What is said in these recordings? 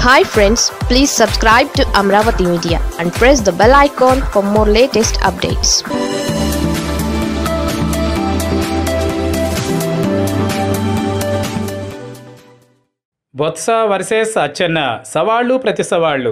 hi friends please subscribe to Amaravati media and press the bell icon for more latest updates Botsa versus Atchanna సవాళ్లు ప్రతి సవాళ్లు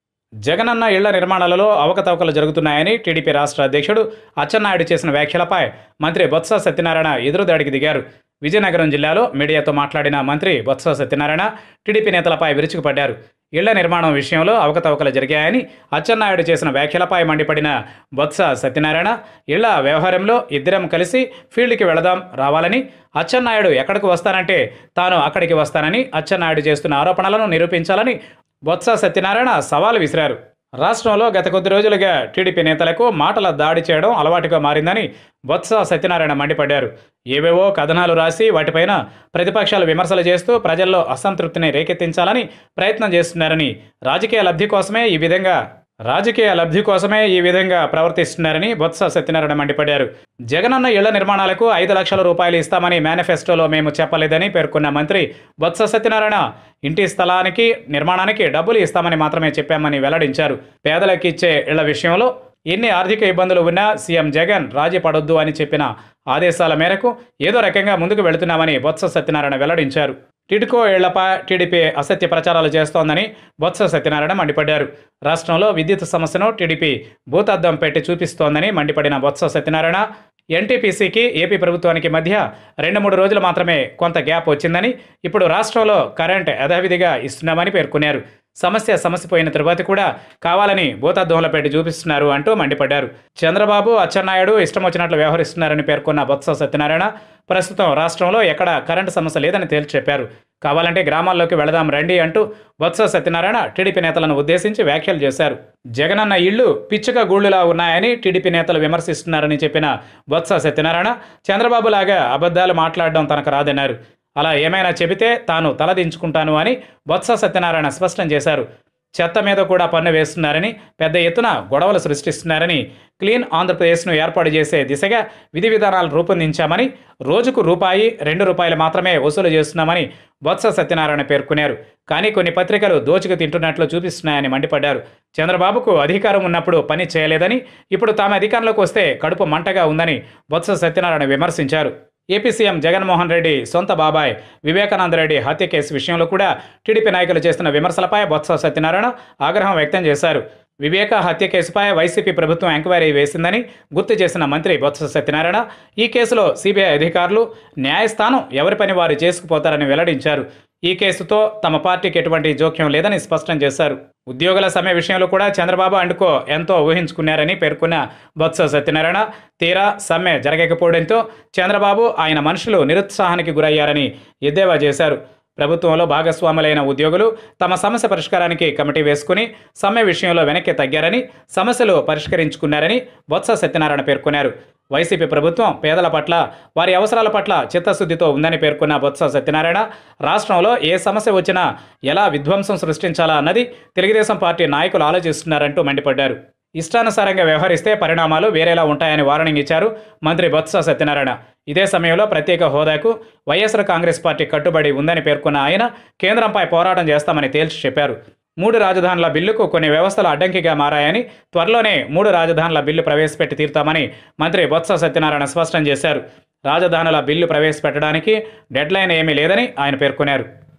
జగనన్న ఇళ్ల నిర్మాణాలలో అవకతవకలు జరుగుతున్నాయని టీడీపీ రాష్ట్ర అధ్యక్షుడు అచ్చెన్నాయుడు చేసిన వ్యాఖ్యలపై మంత్రి బొత్స సత్యనారాయణ ఎదురుదాడికి దిగారు విజయనగరం జిల్లాలో మీడియాతో మాట్లాడిన మంత్రి బొత్స సత్యనారాయణ టీడీపీ నేతలపై విరుచుకుపడ్డారు ఇళ్ల నిర్మాణం విషయంలో అవకతవకలు జరిగాయని అచ్చెన్నాయుడు చేసిన వ్యాఖ్యలపై మండిపడిన బొత్స సత్యనారాయణ ఇళ్ల వ్యవహారంలో ఇద్దరం కలిసి ఫీల్డ్కి వెళదాం రావాలని అచ్చెన్నాయుడు ఎక్కడికి వస్తానంటే తాను అక్కడికి వస్తానని అచ్చెన్నాయుడు చేస్తున్న ఆరోపణలను నిరూపించాలని బొత్స సత్యనారాయణ సవాల్ విసిరారు రాష్ట్రంలో గత కొద్ది రోజులుగా టీడీపీ నేతలకు మాటల దాడి చేయడం అలవాటుగా మారిందని బొత్స సత్యనారాయణ మండిపడ్డారు ఏవేవో కథనాలు రాసి వాటిపైన ప్రతిపక్షాలు విమర్శలు చేస్తూ ప్రజల్లో అసంతృప్తిని రేకెత్తించాలని ప్రయత్నం చేస్తున్నారని రాజకీయ లబ్ధి కోసమే ఈ విధంగా రాజకీయ లబ్ధి కోసమే ఈ విధంగా ప్రవర్తిస్తున్నారని బొత్స సత్యనారాయణ మండిపడ్డారు జగనన్న ఇళ్ల నిర్మాణాలకు ఐదు లక్షల రూపాయలు ఇస్తామని మేనిఫెస్టోలో మేము చెప్పలేదని పేర్కొన్న మంత్రి బొత్స సత్యనారాయణ ఇంటి స్థలానికి నిర్మాణానికి డబ్బులు ఇస్తామని మాత్రమే చెప్పామని వెల్లడించారు పేదలకు ఇచ్చే ఇళ్ల విషయంలో ఎన్ని ఆర్థిక ఇబ్బందులు ఉన్నా సీఎం జగన్ రాజీ పడొద్దు అని చెప్పిన ఆదేశాల మేరకు ఏదో రకంగా ముందుకు వెళుతున్నామని బొత్స సత్యనారాయణ వెల్లడించారు టిడ్కో ఇళ్లపై టీడీపీ అసత్య ప్రచారాలు చేస్తోందని బొత్స సత్యనారాయణ మండిపడ్డారు రాష్ట్రంలో విద్యుత్ సమస్యను టీడీపీ భూతద్దం పెట్టి చూపిస్తోందని మండిపడిన బొత్స సత్యనారాయణ ఎన్టీపీసీకి ఏపీ ప్రభుత్వానికి మధ్య రెండు మూడు రోజులు మాత్రమే కొంత గ్యాప్ వచ్చిందని ఇప్పుడు రాష్ట్రంలో కరెంట్ యథావిధిగా ఇస్తున్నామని పేర్కొన్నారు సమస్య సమస్యపోయిన తరువాత కూడా కావాలని భూతద్దంలో పెట్టి చూపిస్తున్నారు అంటూ మండిపడ్డారు చంద్రబాబు అచ్చెన్నాయుడు ఇష్టం వచ్చినట్లు వ్యవహరిస్తున్నారని పేర్కొన్న బొత్స సత్యనారాయణ ప్రస్తుతం రాష్ట్రంలో ఎక్కడ కరెంటు సమస్య లేదని తేల్చి చెప్పారు కావాలంటే గ్రామాల్లోకి వెళదాం రండి అంటూ బొత్స సత్యనారాయణ టీడీపీ నేతలను ఉద్దేశించి వ్యాఖ్యలు చేశారు జగనన్న ఇళ్లు పిచ్చుక గూళ్ళులా ఉన్నాయని టీడీపీ నేతలు విమర్శిస్తున్నారని చెప్పిన బొత్స సత్యనారాయణ చంద్రబాబు లాగా అబద్ధాలు మాట్లాడడం తనకు రాదన్నారు అలా ఏమైనా చెబితే తాను తలదించుకుంటాను అని బొత్స సత్యనారాయణ స్పష్టం చేశారు చెత్త మీద కూడా పన్ను వేస్తున్నారని పెద్ద ఎత్తున గొడవలు సృష్టిస్తున్నారని క్లీన్ ఆంధ్రప్రదేశ్ను ఏర్పాటు చేసే దిశగా విధి విధానాలు రూపొందించామని రోజుకు రూపాయి రెండు రూపాయలు మాత్రమే వసూలు చేస్తున్నామని బొత్స సత్యనారాయణ పేర్కొన్నారు కానీ కొన్ని పత్రికలు దోచుకు తింటున్నట్లు చూపిస్తున్నాయని మండిపడ్డారు చంద్రబాబుకు అధికారం ఉన్నప్పుడు పని చేయలేదని ఇప్పుడు తాము అధికారంలోకి వస్తే కడుపు మంటగా ఉందని బొత్స సత్యనారాయణ విమర్శించారు ఏపీ సీఎం జగన్మోహన్ రెడ్డి సొంత బాబాయ్ వివేకానంద రెడ్డి హత్య కేసు విషయంలో కూడా టీడీపీ నాయకులు చేస్తున్న విమర్శలపై బొత్స సత్యనారాయణ ఆగ్రహం వ్యక్తం చేశారు వివేక హత్య కేసుపై వైసీపీ ప్రభుత్వం ఎంక్వైరీ వేసిందని గుర్తు చేసిన మంత్రి బొత్స సత్యనారాయణ ఈ కేసులో సిబిఐ అధికారులు న్యాయస్థానం ఎవరి పని వారు చేసుకుపోతారని వెల్లడించారు ఈ కేసుతో తమ పార్టీకి ఎటువంటి జోక్యం లేదని స్పష్టం చేశారు ఉద్యోగుల సమ్మె విషయంలో కూడా చంద్రబాబు అండుకో ఎంతో ఊహించుకున్నారని పేర్కొన్న బొత్స సత్యనారాయణ తీరా సమ్మె జరగకపోవడంతో చంద్రబాబు ఆయన మనుషులు నిరుత్సాహానికి గురయ్యారని ఎద్దేవా చేశారు ప్రభుత్వంలో భాగస్వాములైన ఉద్యోగులు తమ సమస్య పరిష్కారానికి కమిటీ వేసుకుని సమ్మె విషయంలో వెనక్కి తగ్గారని సమస్యలు పరిష్కరించుకున్నారని బొత్స సత్యనారాయణ పేర్కొన్నారు వైసీపీ ప్రభుత్వం పేదల పట్ల వారి అవసరాల పట్ల చిత్తశుద్ధితో ఉందని పేర్కొన్న బొత్స సత్యనారాయణ రాష్ట్రంలో ఏ సమస్య వచ్చినా ఎలా విధ్వంసం సృష్టించాలా అన్నది తెలుగుదేశం పార్టీ నాయకులు ఆలోచిస్తున్నారంటూ మండిపడ్డారు ఇష్టానుసారంగా వ్యవహరిస్తే పరిణామాలు వేరేలా ఉంటాయని వార్నింగ్ ఇచ్చారు మంత్రి బొత్స సత్యనారాయణ ఇదే సమయంలో ప్రత్యేక హోదాకు వైఎస్ఆర్ కాంగ్రెస్ పార్టీ కట్టుబడి ఉందని పేర్కొన్న ఆయన కేంద్రంపై పోరాటం చేస్తామని తేల్చి చెప్పారు మూడు రాజధానుల బిల్లుకు కొన్ని వ్యవస్థలు అడ్డంకిగా మారాయని త్వరలోనే మూడు రాజధానుల బిల్లు ప్రవేశపెట్టి తీరుతామని మంత్రి బొత్స సత్యనారాయణ స్పష్టం చేశారు రాజధానుల బిల్లు ప్రవేశపెట్టడానికి డెడ్లైన్ ఏమీ లేదని ఆయన పేర్కొన్నారు